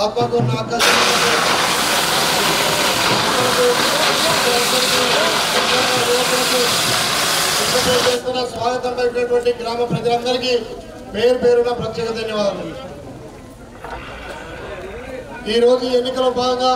ఆత్మకు నాకు చేస్తున్న స్వాగతం పలికినటువంటి గ్రామ ప్రజలందరికీ పేరు పేరున ప్రత్యేక ధన్యవాదాలు ఈ రోజు ఎన్నికల భాగంగా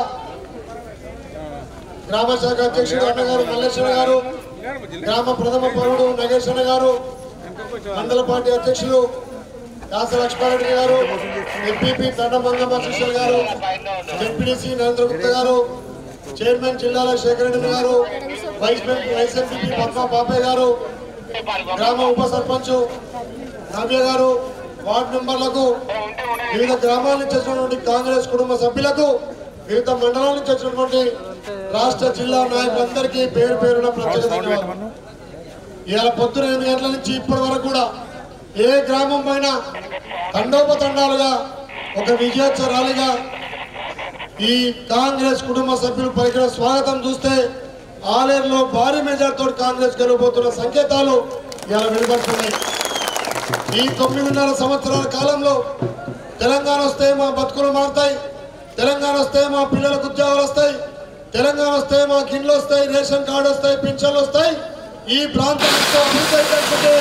గ్రామ శాఖ అధ్యక్షుడు అన్నగారు మల్లేశ్వర గారు గ్రామ ప్రథమ పౌరుడు నగేశ్వర గారు మండల పార్టీ అధ్యక్షులు దాస లక్ష్మారెడ్డి గారు ఎంపీపీ తండమంగమ్మ శిష్యులు గారు ఎంపీడీసీ నరేంద్ర గుప్తా గారు చైర్మన్ జిల్లాల శేఖర్ రెడ్డి గారు vice vice MP Padma Bapaiah గారు గ్రామ ఉప సర్పంచ్ నవ్య గారు వార్డు మెంబర్లకు వివిధ గ్రామాల నుంచి వచ్చినటువంటి కాంగ్రెస్ కుటుంబ సభ్యులకు వివిధ మండలాల నుంచి వచ్చినటువంటి రాష్ట్ర జిల్లా నాయకులందరికీ పేరు పేరున ప్రత్యేక ధన్యవాదాలు ఇవాళ పొద్దున ఎనిమిది గంటల నుంచి ఇప్పటి వరకు కూడా ఏ గ్రామం పైన తండోపతండాలుగా ఒక విజయోత్సవ ర్యాలీగా ఈ కాంగ్రెస్ కుటుంబ సభ్యులు పలికిన స్వాగతం చూస్తే ఆలేరులో భారీ మెజార్టీతో కాంగ్రెస్ గెలవబోతున్న సంకేతాలు ఇలా వెలువడుతున్నాయి ఈ తొమ్మిదిన్నర సంవత్సరాల కాలంలో తెలంగాణ వస్తే మా బతుకులు మారుతాయి తెలంగాణ వస్తే మా పిల్లలకు ఉద్యోగాలు వస్తాయి తెలంగాణ వస్తే మా కిండ్లు వస్తాయి రేషన్ కార్డు వస్తాయి పింఛన్లు వస్తాయి ఈ ప్రాంతంతో అభివృద్ధి అయినటువంటి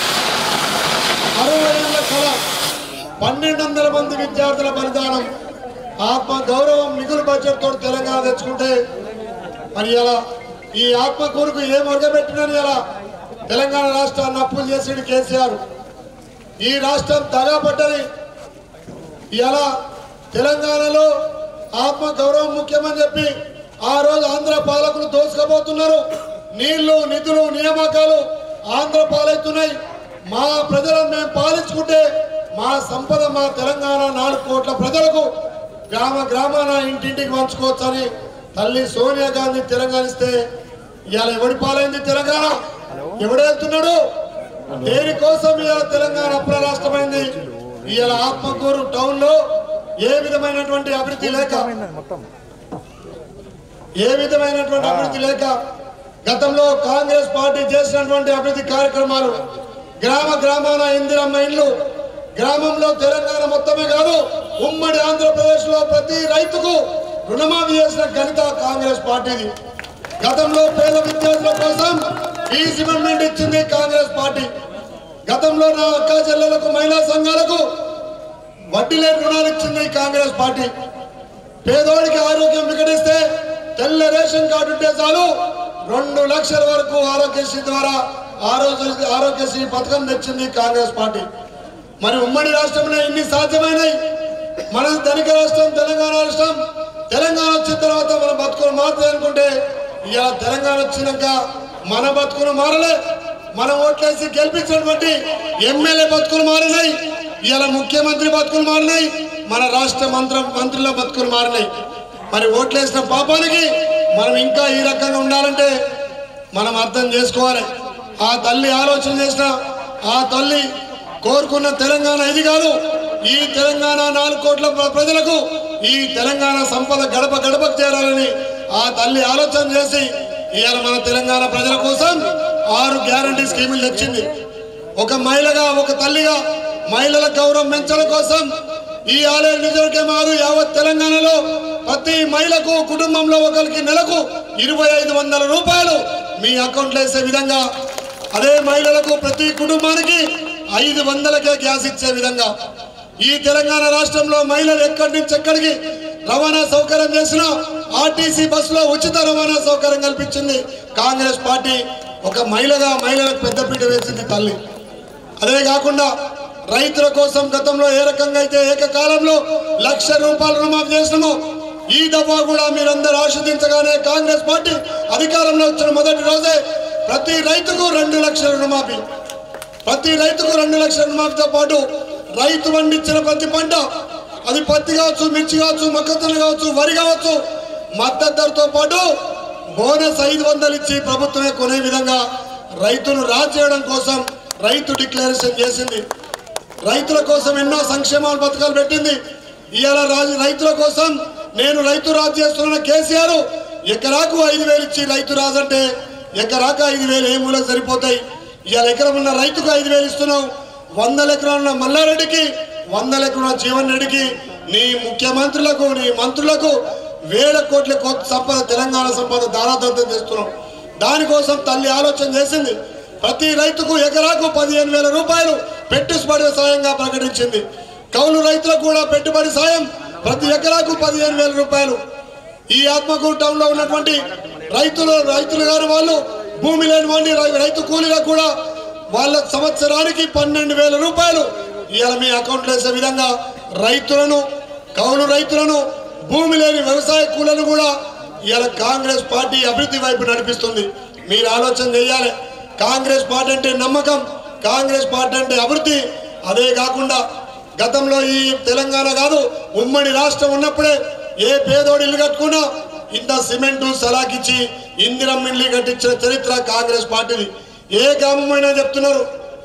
అరవై ఏళ్ల కళ పన్నెండు వందల మంది విద్యార్థుల బలిదానం ఆత్మ గౌరవం మిగులు బడ్జెట్ తోటి తెలంగాణ తెచ్చుకుంటే మరి ఇలా ఈ ఆత్మ కూరుకు ఏం ఒరగబెట్టినని ఇలా తెలంగాణ రాష్ట్రాన్ని అప్పులు చేసాడు కేసీఆర్ ఈ రాష్ట్రం దగాపడ్డది ఇలా తెలంగాణలో ఆత్మ గౌరవం ముఖ్యమని చెప్పి ఆ రోజు ఆంధ్ర పాలకులు దోసుకపోతున్నారు నీళ్లు నిధులు నియామకాలు ఆంధ్ర పాలవుతున్నాయి మా ప్రజలను మేము పాలించుకుంటే మా సంపద మా తెలంగాణ నాలుగు కోట్ల ప్రజలకు గ్రామ గ్రామాన ఇంటింటికి పంచుకోవచ్చని తల్లి సోనియా గాంధీ తెలంగాణ ఇస్తే ఇవాళ ఎవడి పాలైంది తెలంగాణ ఎవడెళ్తున్నాడు దేనికోసం ఇవాళ తెలంగాణ అప్ర రాష్ట్రమైంది ఇవాళ ఆత్మకూరు టౌన్ లో ఏ విధమైనటువంటి అభివృద్ధి లేక ఏ విధమైనటువంటి అభివృద్ధి లేక గతంలో కాంగ్రెస్ పార్టీ చేసినటువంటి అభివృద్ధి కార్యక్రమాలు గ్రామ గ్రామాన ఇందిరమ్మ ఇండ్లు గ్రామంలో తెలంగాణ మొత్తమే కాదు ఉమ్మడి ఆంధ్రప్రదేశ్ లో ప్రతి రైతుకు రుణమాఫీ చేసిన ఘనత కాంగ్రెస్ పార్టీది గతంలో పేద విద్యార్థుల కోసం ఫీజు రిమెంట్ ఇచ్చింది కాంగ్రెస్ పార్టీ గతంలో నా అక్క చెల్లెలకు మహిళా సంఘాలకు వడ్డీ లేని రుణాలు ఇచ్చింది కాంగ్రెస్ పార్టీ పేదోడికి ఆరోగ్యం వికటిస్తే తెల్ల రేషన్ కార్డు ఉంటే చాలు రెండు లక్షల వరకు ఆరోగ్యశ్రీ ద్వారా ఆరోగ్య ఆరోగ్యశ్రీ పథకం తెచ్చింది కాంగ్రెస్ పార్టీ మరి ఉమ్మడి రాష్ట్రంలో ఇన్ని సాధ్యమైనాయి మన ధనిక రాష్ట్రం తెలంగాణ రాష్ట్రం తెలంగాణ వచ్చిన తర్వాత మన బతుకులు మారుతాయి అనుకుంటే ఇవాళ తెలంగాణ వచ్చినాక మన బతుకులు మారలే మన ఓట్లేసి గెలిపించినటువంటి ఎమ్మెల్యే బతుకులు మారినాయి ఇవాళ ముఖ్యమంత్రి బతుకులు మారినాయి మన రాష్ట్ర మంత్ర మంత్రుల బతుకులు మారినాయి మరి ఓట్లేసిన పాపానికి మనం ఇంకా ఈ రకంగా ఉండాలంటే మనం అర్థం చేసుకోవాలి ఆ తల్లి ఆలోచన చేసిన ఆ తల్లి కోరుకున్న తెలంగాణ ఇది కాదు ఈ తెలంగాణ నాలుగు కోట్ల ప్ర- ప్రజలకు ఈ తెలంగాణ సంపద గడప గడపకు చేరాలని ఆ తల్లి ఆలోచన చేసి ఇవాళ మన తెలంగాణ ప్రజల కోసం ఆరు గ్యారంటీ స్కీములు తెచ్చింది ఒక మహిళగా ఒక తల్లిగా మహిళల గౌరవం పెంచడం కోసం ఈ ఆలయ నిజవర్గం కాదు యావత్ తెలంగాణలో ప్రతి మహిళకు కుటుంబంలో ఒకరికి నెలకు ఇరవై ఐదు వందల రూపాయలు మీ అకౌంట్లో వేసే విధంగా అదే మహిళలకు ప్రతి కుటుంబానికి ఐదు వందలకే గ్యాస్ ఇచ్చే విధంగా ఈ తెలంగాణ రాష్ట్రంలో మహిళలు ఎక్కడి నుంచి ఎక్కడికి రవాణా సౌకర్యం చేసిన ఆర్టీసీ బస్సులో ఉచిత రవాణా సౌకర్యం కల్పించింది కాంగ్రెస్ పార్టీ ఒక మహిళగా మహిళలకు పెద్దపీట వేసింది తల్లి అదే కాకుండా రైతుల కోసం గతంలో ఏ రకంగా అయితే ఏకకాలంలో లక్ష రూపాయల రుణమాఫీ చేసినామో ఈ దఫా కూడా మీరందరూ ఆస్వాదించగానే కాంగ్రెస్ పార్టీ అధికారంలో వచ్చిన మొదటి రోజే ప్రతి రైతుకు రెండు లక్షల రుణమాఫీ ప్రతి రైతుకు రెండు లక్షల రుణమాఫీతో పాటు రైతు పండించిన ప్రతి పంట అది పత్తి కావచ్చు మిర్చి కావచ్చు మొక్కజొన్న కావచ్చు వరి కావచ్చు మద్దతు ధరతో పాటు బోనస్ ఐదు వందలు ఇచ్చి ప్రభుత్వమే కొనే విధంగా రైతును రాజు చేయడం కోసం రైతు డిక్లరేషన్ చేసింది రైతుల కోసం ఎన్నో సంక్షేమాల పథకాలు పెట్టింది ఇవాళ రాజు రైతుల కోసం నేను రైతు రాజు చేస్తున్న కేసీఆర్ ఎకరాకు ఐదు వేలు ఇచ్చి రైతు రాజు అంటే ఎకరాకు ఐదు వేలు ఏ మూలకు సరిపోతాయి ఇవాళ ఎకరం ఉన్న రైతుకు ఐదు వేలు ఇస్తున్నావు వందల ఎకరాల ఉన్న మల్లారెడ్డికి వందల ఎకరాల జీవన్ రెడ్డికి నీ ముఖ్యమంత్రులకు నీ మంత్రులకు వేల కోట్ల కొత్త సంపద తెలంగాణ సంపద దారాదత్తం చేస్తున్నాం దానికోసం తల్లి ఆలోచన చేసింది ప్రతి రైతుకు ఎకరాకు పదిహేను వేల రూపాయలు పెట్టుబడి సాయంగా ప్రకటించింది కౌలు రైతులకు కూడా పెట్టుబడి సాయం ప్రతి ఎకరాకు పదిహేను వేల రూపాయలు ఈ ఆత్మకూరు టౌన్ లో ఉన్నటువంటి రైతులు రైతులు గారు వాళ్ళు భూమి లేని వాడిని రై- రైతు కూలీలకు కూడా వాళ్ళ సంవత్సరానికి పన్నెండు వేల రూపాయలు ఇవాళ మీ అకౌంట్లో వేసే విధంగా రైతులను కౌలు రైతులను భూమి లేని వ్యవసాయ కూలీలను కూడా ఇవాళ కాంగ్రెస్ పార్టీ అభివృద్ధి వైపు నడిపిస్తుంది మీరు ఆలోచన చేయాలి కాంగ్రెస్ పార్టీ అంటే నమ్మకం కాంగ్రెస్ పార్టీ అంటే అభివృద్ధి అదే కాకుండా గతంలో ఈ తెలంగాణ కాదు ఉమ్మడి రాష్ట్రం ఉన్నప్పుడే ఏ పేదోడు ఇల్లు కట్టుకున్నా ఇంత సిమెంటు సలాకిచ్చి ఇందిరం ఇల్లు కట్టించిన చరిత్ర కాంగ్రెస్ పార్టీది ఏ గ్రామమైనా చెప్తున్నారు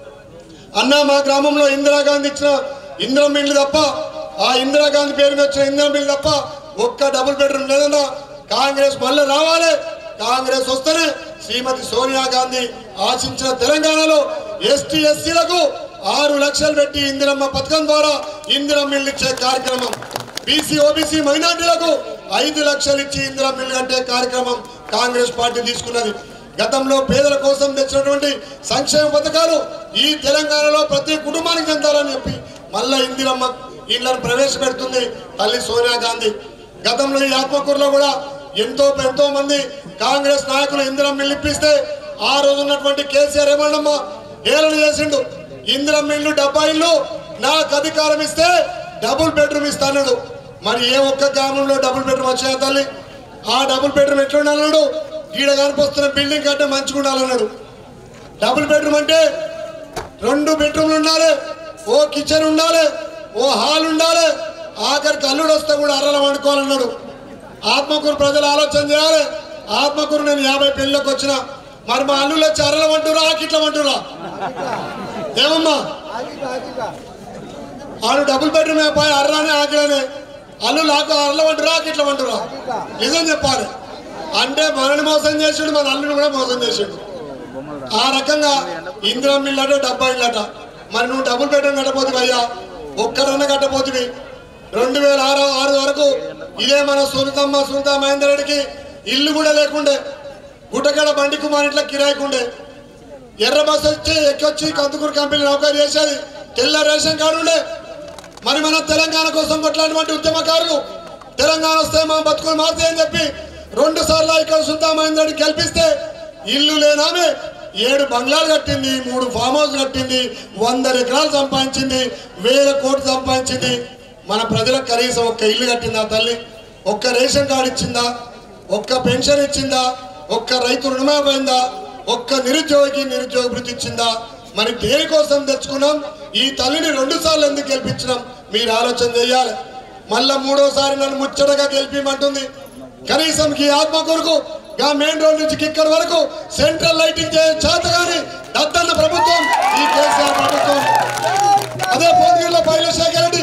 అన్న మా గ్రామంలో ఇందిరాగాంధీ ఇచ్చిన ఇందిరం ఇల్లు తప్ప ఆ ఇందిరాగాంధీ పేరు మీద వచ్చిన ఇందిరం ఇల్లు తప్ప ఒక్క డబుల్ బెడ్రూమ్ లేదన్నా కాంగ్రెస్ మళ్ళీ రావాలి కాంగ్రెస్ వస్తేనే శ్రీమతి సోనియా గాంధీ ఆశించిన తెలంగాణలో ఎస్టీ ఎస్సీలకు ఆరు లక్షలు పెట్టి ఇందిరమ్మ పథకం ద్వారా ఇందిరం ఇల్లు ఇచ్చే కార్యక్రమం బీసీ ఓబీసీ మైనార్టీలకు ఐదు లక్షలు ఇచ్చి ఇందిరా మిల్లు కట్టే కార్యక్రమం కాంగ్రెస్ పార్టీ తీసుకున్నది గతంలో పేదల కోసం తెచ్చినటువంటి సంక్షేమ పథకాలు ఈ తెలంగాణలో ప్రతి కుటుంబానికి చెందాలని చెప్పి మళ్ళా ఇందిరమ్మ ఇళ్లను ప్రవేశపెడుతుంది తల్లి సోనియా గాంధీ గతంలో ఈ ఆత్మకూరులో కూడా ఎంతో ఎంతో మంది కాంగ్రెస్ నాయకులు ఇందిరం మిల్లు ఇప్పిస్తే ఆ రోజు ఉన్నటువంటి కేసీఆర్ ఏమన్నమ్మా ఏలన చేసిండు ఇందిరం మిల్లు డబ్బా ఇల్లు నాకు అధికారం ఇస్తే డబుల్ బెడ్రూమ్ ఇస్తాడు మరి ఏ ఒక్క గ్రామంలో డబుల్ బెడ్రూమ్ వచ్చాయా తల్లి ఆ డబుల్ బెడ్రూమ్ ఎట్లా ఉండాలన్నాడు ఈడ కనిపిస్తున్న బిల్డింగ్ కంటే మంచిగా ఉండాలన్నాడు డబుల్ బెడ్రూమ్ అంటే రెండు బెడ్రూమ్లు ఉండాలి ఓ కిచెన్ ఉండాలి ఓ హాల్ ఉండాలి ఆఖరికి అల్లుడు వస్తే కూడా అర్రలు వండుకోవాలన్నాడు ఆత్మకూరు ప్రజలు ఆలోచన చేయాలి ఆత్మకూరు నేను యాభై పెళ్ళికి వచ్చిన మరి మా అల్లుళ్ళు వచ్చి అర్రలు వంటురా ఆకిట్ల వంటురా ఏమమ్మా ఆడు డబుల్ బెడ్రూమ్ అయిపోయి అర్రానే ఆకిలనే అల్లు లాకు అర్ల వంటురా ఆకిట్ల వంటురా నిజం చెప్పాలి అంటే మనని మోసం చేసిండు మన అల్లుని కూడా మోసం చేసిండు ఆ రకంగా ఇందిరా మిల్లట డబ్బా ఇల్లట మరి నువ్వు డబుల్ బెడ్రూమ్ కట్టపోతుంది అయ్యా ఒక్కరన్న కట్టపోతుంది రెండు వేల ఆరు ఆరు వరకు ఇదే మన సునీతమ్మ సునీత మహేందర్ రెడ్డికి ఇల్లు కూడా లేకుండే గుట్టగడ బండి కుమార్ ఇంట్లో కిరాయికుండే ఎర్ర బస్ వచ్చి ఎక్కొచ్చి కందుకూరు కంపెనీ నౌకరు చేసేది తెల్ల రేషన్ కార్డు ఉండే మరి మన తెలంగాణ కోసం కొట్లాడినటువంటి ఉద్యమకారులు తెలంగాణ వస్తే మా బతుకులు మారుతాయి అని చెప్పి రెండు సార్లు ఇక్కడ సుల్తామైందని గెలిపిస్తే ఇల్లు లేనామే ఏడు బంగ్లాలు కట్టింది మూడు ఫామ్ హౌస్ కట్టింది వంద ఎకరాలు సంపాదించింది వేల కోట్లు సంపాదించింది మన ప్రజలకు కనీసం ఒక్క ఇల్లు కట్టిందా తల్లి ఒక్క రేషన్ కార్డు ఇచ్చిందా ఒక్క పెన్షన్ ఇచ్చిందా ఒక్క రైతు రుణమాఫీ అయిందా ఒక్క నిరుద్యోగికి నిరుద్యోగ వృత్తి ఇచ్చిందా మరి దేనికోసం తెచ్చుకున్నాం ఈ తల్లిని రెండు సార్లు ఎందుకు గెలిపించినాం మీరు ఆలోచన చేయాలి మళ్ళా మూడోసారి నన్ను ముచ్చటగా గెలిపిమంటుంది కనీసం ఈ ఆత్మ కొరకు గా మెయిన్ రోడ్ నుంచి ఇక్కడ వరకు సెంట్రల్ లైటింగ్ చేయ చేత కానీ దత్తన్న ప్రభుత్వం ఈ కేసీఆర్ ప్రభుత్వం అదే భువనగిరిలో పైలశేఖర్ రెడ్డి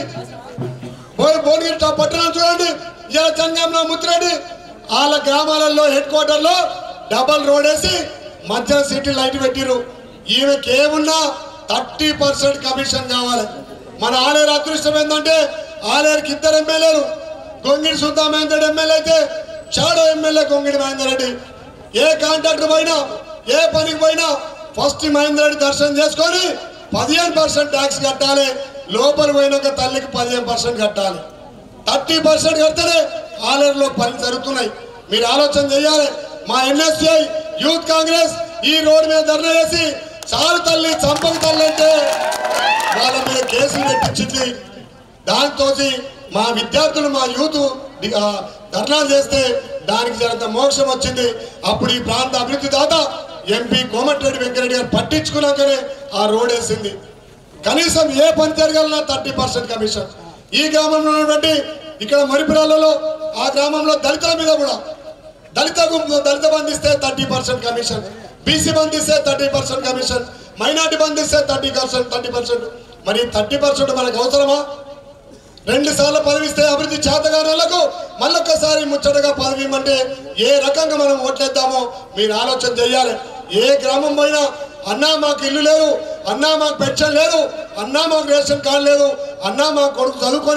భువ- భువనగిరి ట- పట్టణం చూడండి ఇలా జంగంలో ముత్తిరెడ్డి వాళ్ళ గ్రామాలలో హెడ్ క్వార్టర్లో డబల్ రోడ్ వేసి మధ్య సిటీ లైట్ పెట్టిరు ఈమెకి ఏమున్నా థర్టీ పర్సెంట్ కమిషన్ కావాలి మన ఆలేరు అదృష్టం ఏంటంటే ఆలేరుకి ఇద్దరు ఎమ్మెల్యేలు గొంగిడి సుద్దా మహేందర్ రెడ్డి ఎమ్మెల్యే అయితే చాడో ఎమ్మెల్యే గొంగిడి మహేందర్ రెడ్డి ఏ కాంట్రాక్టర్ పోయినా ఏ పనికి పోయినా ఫస్ట్ మహేందర్ రెడ్డి దర్శనం చేసుకొని పదిహేను పర్సెంట్ ట్యాక్స్ కట్టాలి లోపల పోయినాక తల్లికి పదిహేను పర్సెంట్ కట్టాలి థర్టీ పర్సెంట్ కడితేనే ఆలయంలో పనులు జరుగుతున్నాయి మీరు ఆలోచన చేయాలి మా ఎన్ఎస్ఐ యూత్ కాంగ్రెస్ ఈ రోడ్డు మీద ధర్నా చేసి చాలు తల్లి చంపక తల్లి అంటే వాళ్ళ మీద కేసులు పెట్టించింది దాంతో మా విద్యార్థులు మా యూత్ ది- ఆ, ధర్నాలు చేస్తే దానికి జరంత మోక్షం వచ్చింది అప్పుడు ఈ ప్రాంత అభివృద్ధి దాత ఎంపీ కోమటిరెడ్డి వెంకరెడ్డి గారు పట్టించుకున్నాకనే ఆ రోడ్ వేసింది కనీసం ఏ పని జరగాలన్నా థర్టీ పర్సెంట్ కమిషన్ ఈ గ్రామంలో ఉన్నటువంటి ఇక్కడ మరిపురాలలో ఆ గ్రామంలో దళితుల మీద కూడా దళిత గు- దళిత బంధిస్తే థర్టీ పర్సెంట్ కమిషన్ బీసీ బంధిస్తే థర్టీ పర్సెంట్ కమిషన్ మైనార్టీ బంధిస్తే థర్టీ పర్సెంట్ థర్టీ పర్సెంట్ మరి థర్టీ పర్సెంట్ మనకు అవసరమా రెండు సార్లు పదవి ఇస్తే అభివృద్ధి చేతగారులకు మళ్ళొక్కసారి ముచ్చటగా పదవి ఇవ్వమంటే ఏ రకంగా మనం ఓట్లేద్దామో మీరు ఆలోచన చేయాలి ఏ గ్రామం పోయినా అన్నా మాకు ఇల్లు లేదు అన్నా మాకు పెన్షన్ లేదు అన్నా మాకు రేషన్ కార్డు లేదు అన్నా మా కొడుకు చదువుకొని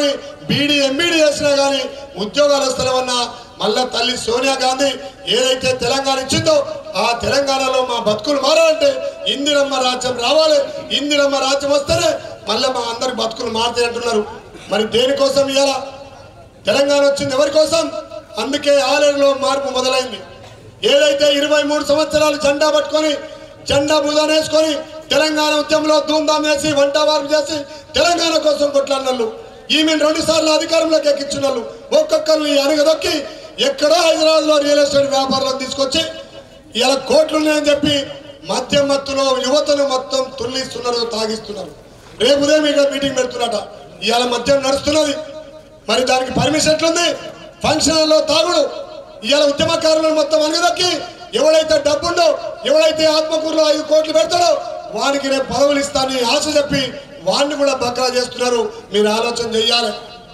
బీడీ ఎంబీడీ చేసినా కానీ ఉద్యోగాలు వస్తలేమన్నా మళ్ళా తల్లి సోనియా గాంధీ ఏదైతే తెలంగాణ ఇచ్చిందో ఆ తెలంగాణలో మా బతుకులు మారాలంటే ఇందిరమ్మ రాజ్యం రావాలి ఇందిరమ్మ రాజ్యం వస్తేనే మళ్ళీ మా అందరి బతుకులు మారుతాయి అంటున్నారు మరి దేనికోసం ఇవాళ తెలంగాణ వచ్చింది ఎవరి కోసం అందుకే ఆలయంలో మార్పు మొదలైంది ఏదైతే ఇరవై మూడు సంవత్సరాలు జెండా పట్టుకొని జెండా బుధానేసుకొని తెలంగాణ ఉద్యమంలో ధూమ్ధాం చేసి వంట వార్పు చేసి తెలంగాణ కోసం కొట్లాడినళ్ళు ఈమె రెండు సార్లు అధికారంలోకి ఎక్కించినళ్ళు ఒక్కొక్కరిని అణగదొక్కి ఎక్కడో హైదరాబాద్ లో రియల్ ఎస్టేట్ వ్యాపారాలను తీసుకొచ్చి ఇలా కోట్లు ఉన్నాయని చెప్పి మద్యం మత్తులో యువతను మొత్తం తుల్లిస్తున్నారు తాగిస్తున్నారు రేపు ఉదయం ఇక్కడ మీటింగ్ పెడుతున్నట ఇవాళ మద్యం నడుస్తున్నది మరి దానికి పర్మిషన్ ఎట్లుంది ఫంక్షన్ లో తాగుడు ఇవాళ ఉద్యమకారులను మొత్తం అనగదొక్కి ఎవడైతే డబ్బుండో ఎవడైతే ఆత్మకూరులో ఐదు కోట్లు పెడతాడో వానికి రేపు పదవులు ఇస్తానని ఆశ చెప్పి వాడిని కూడా బక్రా చేస్తున్నారు మీరు ఆలోచన చెయ్యాలి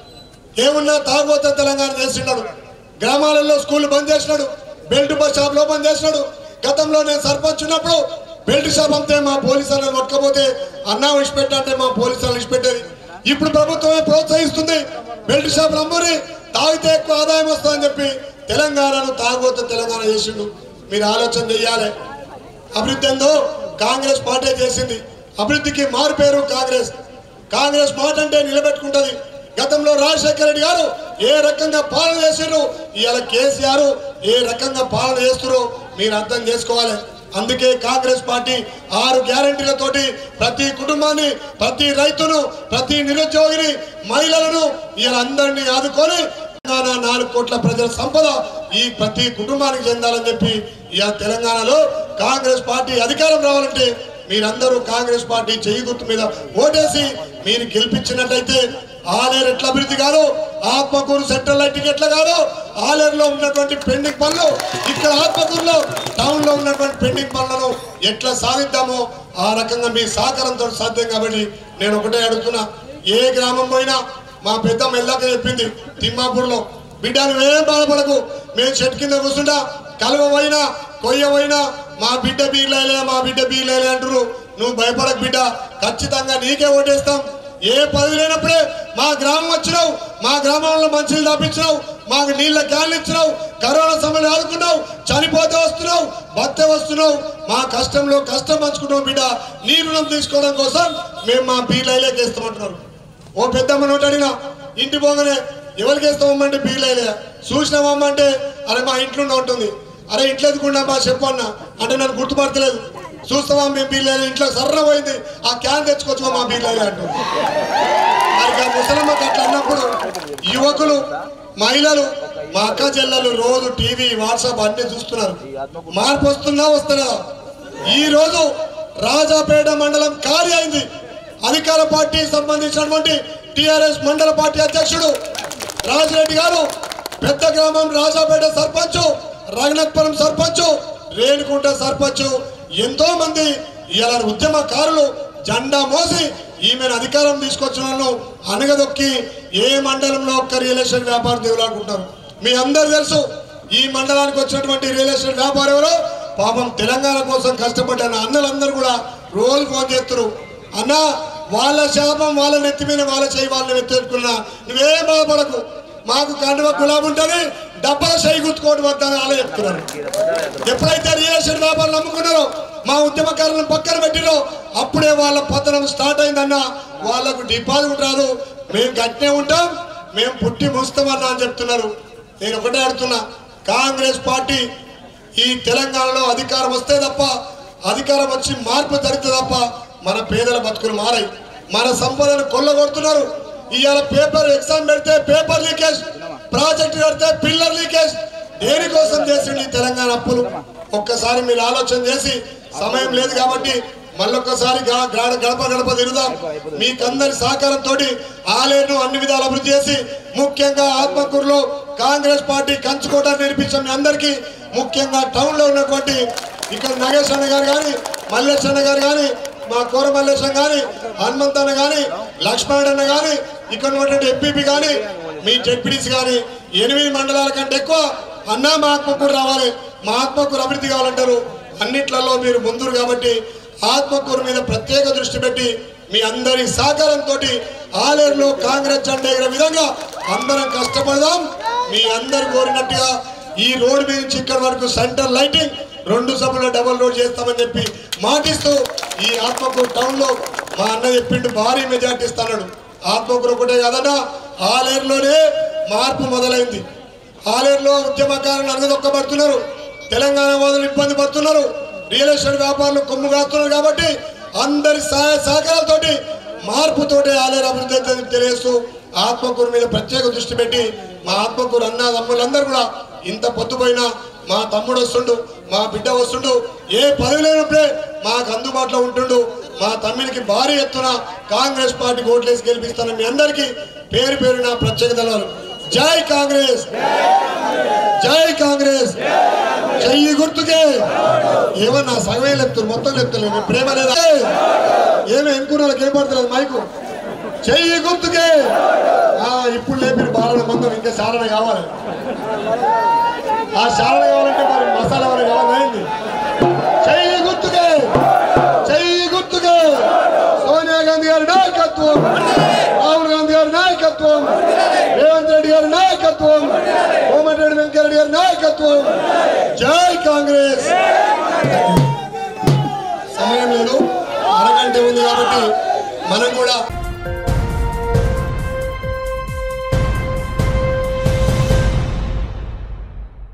ఏమున్నా తాగుబోతే తెలంగాణ చేసినాడు గ్రామాలలో స్కూల్ బంద్ చేసినాడు బెల్ట్ బస్ షాప్ లో బంద్ చేసినాడు గతంలో నేను సర్పంచ్ ఉన్నప్పుడు బెల్ట్ షాప్ అంతే మా పోలీసులను కొట్టకపోతే అన్నా విడిచిపెట్టంటే మా పోలీసులు విడిచిపెట్టేది ఇప్పుడు ప్రభుత్వమే ప్రోత్సహిస్తుంది బెల్ట్ షాప్ అమ్ముని తాగితే ఎక్కువ ఆదాయం వస్తుందని చెప్పి తెలంగాణను తాగుబోతే తెలంగాణ చేసిండు మీరు ఆలోచన చెయ్యాలి అభివృద్ధి ఏందో కాంగ్రెస్ పార్టీ చేసింది అభివృద్ధికి మారు పేరు కాంగ్రెస్ కాంగ్రెస్ మాట అంటే నిలబెట్టుకుంటది గతంలో రాజశేఖర రెడ్డి గారు ఏ రకంగా పాలన చేసిర్రు ఇవాళ కేసీఆర్ ఏ రకంగా పాలన చేస్తున్నారు మీరు అర్థం చేసుకోవాలి అందుకే కాంగ్రెస్ పార్టీ ఆరు గ్యారంటీలతోటి ప్రతి కుటుంబాన్ని ప్రతి రైతును ప్రతి నిరుద్యోగిని మహిళలను ఇలా అందరినీ ఆదుకొని తెలంగాణ నాలుగు కోట్ల ప్రజల సంపద ఈ ప్రతి కుటుంబానికి చెందాలని చెప్పి ఇవాళ తెలంగాణలో కాంగ్రెస్ పార్టీ అధికారం రావాలంటే మీరందరూ కాంగ్రెస్ పార్టీ చెయ్యి గుర్తు మీద ఓటేసి మీరు గెలిపించినట్టయితే ఆలేరు ఎట్లా అభివృద్ధి కాదు ఆత్మకూరు సెంట్రల్ లైటింగ్ ఎట్లా కాదు ఆలేరులో ఉన్నటువంటి పెండింగ్ పనులు ఇక్కడ ఆత్మకూరులో టౌన్ లో ఉన్నటువంటి పెండింగ్ పనులను ఎట్లా సాధిద్దామో ఆ రకంగా మీ సహకారంతో సాధ్యం కాబట్టి నేను ఒకటే అడుగుతున్నా ఏ గ్రామం పోయినా మా పెద్ద మెల్లక చెప్పింది తిమ్మాపూర్లో బిడ్డ నువ్వేం బాధపడకు మేము చెట్టు కింద కూర్చుంటా కలువ పోయినా కొయ్య పోయినా మా బిడ్డ బీర్లేలే మా బిడ్డ బీర్లేలే అంటారు నువ్వు భయపడకు బిడ్డ ఖచ్చితంగా నీకే ఓటేస్తాం ఏ పదవి లేనప్పుడే మా గ్రామం వచ్చినావు మా గ్రామంలో మంచిలు తప్పించినావు మాకు నీళ్ళ క్యాన్లు ఇచ్చినావు కరోనా సమయంలో ఆదుకున్నావు చనిపోతే వస్తున్నావు బత్తే వస్తున్నావు మా కష్టంలో కష్టం పంచుకున్నావు బిడ్డ నీ రుణం తీసుకోవడం కోసం మేము మా బీర్లైలేకి ఇస్తామంటున్నారు ఓ పెద్దమ్మ నోటి అడిగినా ఇంటి పోగానే ఎవరికి వేస్తామమ్మంటే బీర్లైలే చూసినామమ్మంటే అరే మా ఇంట్లో ఉంటుంది అరే ఇంట్లో ఎదుకున్నా మా చెప్పు అన్న అంటే నన్ను గుర్తుపడతలేదు చూస్తావా మేము బీర్లైలే ఇంట్లో సర్ర పోయింది ఆ క్యాన్ తెచ్చుకోవచ్చుకో మా బీర్లైలే అంటుంది మరి ఆ ముసలమ్మకి అట్లా అన్నప్పుడు యువకులు మహిళలు మా అక్క చెల్లెలు రోజు టీవీ వాట్సాప్ అన్ని చూస్తున్నారు మార్పు వస్తున్నా వస్తున్నదా ఈ రోజు రాజాపేట మండలం ఖాళీ అయింది అధికార పార్టీ సంబంధించినటువంటి టిఆర్ఎస్ మండల పార్టీ అధ్యక్షుడు రాజిరెడ్డి గారు పెద్ద గ్రామం రాజాపేట సర్పంచ్ రఘునాథపురం సర్పంచ్ రేణుకుంట సర్పంచ్ ఎంతో మంది ఇలా ఉద్యమకారులు జెండా మోసి ఈమెను అధికారం తీసుకొచ్చిన వాళ్ళు అనగదొక్కి ఏ మండలంలో ఒక్క రియల్ ఎస్టేట్ వ్యాపారం దేవులాడుకుంటారు మీ అందరు తెలుసు ఈ మండలానికి వచ్చినటువంటి రియల్ ఎస్టేట్ వ్యాపారం ఎవరో పాపం తెలంగాణ కోసం కష్టపడ్డ నా అన్నలందరూ కూడా రోజు ఫోన్ చేస్తారు అన్న వాళ్ళ శాపం వాళ్ళ నెత్తి మీద వాళ్ళ చేయి వాళ్ళని ఎత్తేట్టుకున్నా నువ్వేం బాధపడకు మాకు కండువ గులాబ్ ఉంటుంది డబ్బల చేయి గుర్తుకోవడం వద్దని అలా చెప్తున్నారు ఎప్పుడైతే రియల్ ఎస్టేట్ వ్యాపారం నమ్ముకున్నారో మా ఉద్యమకారులను పక్కన పెట్టిరో అప్పుడే వాళ్ళ పతనం స్టార్ట్ అయిందన్న వాళ్ళకు డిపాజిట్ రాదు మేము గట్టినే ఉంటాం మేము పుట్టి ముస్తామన్నా అని చెప్తున్నారు నేను ఒకటే అడుగుతున్నా కాంగ్రెస్ పార్టీ ఈ తెలంగాణలో అధికారం వస్తే తప్ప అధికారం వచ్చి మార్పు జరిగితే తప్ప మన పేదల బతుకులు మారాయి మన సంపదను కొల్లగొడుతున్నారు ఇవాళ పేపర్ ఎగ్జామ్ పెడితే పేపర్ లీకేజ్ ప్రాజెక్ట్ కడితే పిల్లర్ లీకేజ్ దేనికోసం చేసిండు ఈ తెలంగాణ అప్పులు ఒక్కసారి మీరు ఆలోచన చేసి సమయం లేదు కాబట్టి మళ్ళొక్కసారి గా- గా- గడప గడప తిరుగుదాం మీకందరి సహకారంతో ఆలయను అన్ని విధాలు అభివృద్ధి చేసి ముఖ్యంగా ఆత్మకూరులో కాంగ్రెస్ పార్టీ కంచుకోట నేర్పించిన మీ అందరికీ ముఖ్యంగా టౌన్ లో ఉన్నటువంటి ఇక్కడ నగేష్ అన్న గారు కానీ మల్లేష్ అన్న గారు కానీ మా కోర మల్లేశం కానీ హనుమంత్ అన్న కానీ లక్ష్మణ్ అన్న కానీ ఇక్కడ ఉన్నటువంటి ఎంపీపీ కానీ మీ జెడ్పీడీసీ కానీ ఎనిమిది మండలాల కంటే ఎక్కువ అన్నా మా ఆత్మకూరు రావాలి మా ఆత్మకూరు అభివృద్ధి కావాలంటారు అన్నిట్లలో మీరు ముందురు కాబట్టి ఆత్మకూరు మీద ప్రత్యేక దృష్టి పెట్టి మీ అందరి సహకారంతో ఆలేరులో కాంగ్రెస్ జెండా ఎగిరే విధంగా అందరం కష్టపడదాం మీ అందరు కోరినట్టుగా ఈ రోడ్ మీద నుంచి ఇక్కడ వరకు సెంటర్ లైటింగ్ రెండు సభలో డబుల్ రోడ్ చేస్తామని చెప్పి మాటిస్తూ ఈ ఆత్మకూరు టౌన్ లో మా అన్న చెప్పిండు భారీ మెజార్టీ ఇస్తాడు ఆత్మకూరు ఒకటే కదన్నా ఆలేరులోనే మార్పు మొదలైంది ఆలేరులో ఉద్యమకారులు అనగదొక్కబడుతున్నారు తెలంగాణ వాదులు ఇబ్బంది పడుతున్నారు రియల్ ఎస్టేట్ వ్యాపారులు కొమ్ము కాస్తున్నారు కాబట్టి అందరి సహాయ సహకారాలతోటి మార్పుతోటి ఆలేరు అభివృద్ధి అవుతుందని తెలియజేస్తూ ఆత్మకూరు మీద ప్రత్యేక దృష్టి పెట్టి మా ఆత్మకూరు అన్న తమ్ముళ్ళందరూ కూడా ఇంత పొద్దుపోయినా మా తమ్ముడు వస్తుండు మా బిడ్డ వస్తుండు ఏ పదవి లేనప్పుడే మాకు అందుబాటులో ఉంటుండు మా తమ్మిడికి భారీ ఎత్తున కాంగ్రెస్ పార్టీ ఓట్లేసి గెలిపిస్తాను మీ అందరికీ పేరు పేరు నా ప్రత్యేక ధన్యవాదాలు జై కాంగ్రెస్ జై కాంగ్రెస్ చెయ్యి గుర్తుకే ఏమన్నా సగమే లేపుతారు మొత్తం లేపుతలేదు ప్రేమ లేదా ఏమి ఎన్నుకున్న ఏం పడతలేదు మైకు చెయ్యి గుర్తుకే ఆ, ఇప్పుడు లేపిన బాలన మందం ఇంకా చారణ కావాలి ఆ చారణ కావాలంటే మరి మసాలా ఏమైనా కావాలా ఏంది చెయ్యి గుర్తుకే చెయ్యి గుర్తుకే సోనియా గాంధీ గారి నాయకత్వం రాహుల్ గాంధీ గారి నాయకత్వం రేవంత్ రెడ్డి గారి నాయకత్వం కోమటిరెడ్డి వెంకరెడ్డి గారి నాయకత్వం జై కాంగ్రెస్ సమయం లేదు అరగంట ఉంది కాబట్టి మనం కూడా